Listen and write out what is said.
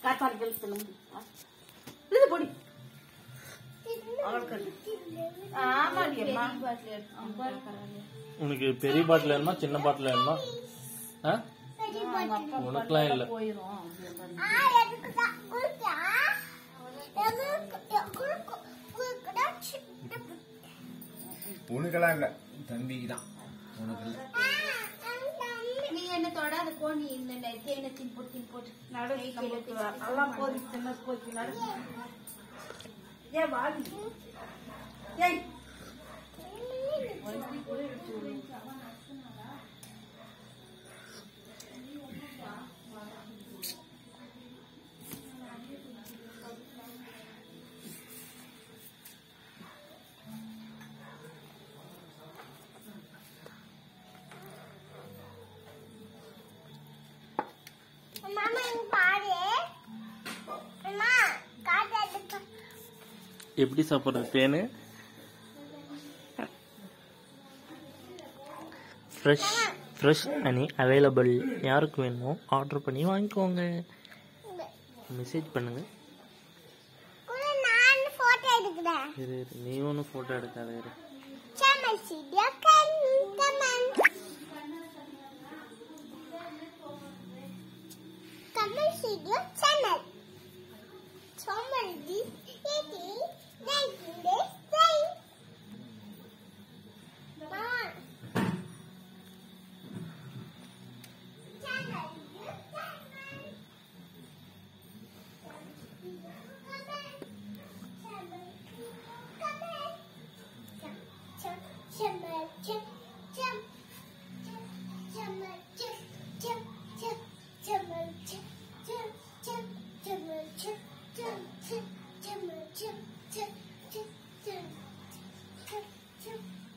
காத்தாடி கழிச்சு சொல்ல முடியும் இது பொடி அவளுக்கு ஆமாடி அம்மா உனக்கு பெரிய பாட்டில் வேணுமா சின்ன பாட்டில் வேணுமா ஆ உனக்குலாம் இல்லை போயிரும் உனக்கெல்லாம் இல்ல தம்பிக்கு தான் உனக்கு இல்ல நீ என்ன தொடாத போ நீ இந்த தேனை தின் போட்டு தின் போட்டு நடு நல்லா போதி சின்ன போச்சு நடு ஏன் வாடி ஏய் எப்படி சாப்பிட்றது தேன் ஃப்ரெஷ் ஃப்ரெஷ் ஹனி அவைலபிள் யாருக்கு வேணுமோ ஆர்டர் பண்ணி வாங்கிக்கோங்க மெசேஜ் பண்ணுங்க நான் போட்டோ எடுக்கிறேன் இரு இரு, நீ ஒன்றும் ஃபோட்டோ எடுக்காத இரு சேனல் சீடியா கன் கமன் கமல் சீடியா சேனல் சோமல் தி ஏடி நைன்டீன் டேஸ் டைம் மா சேனல் Chum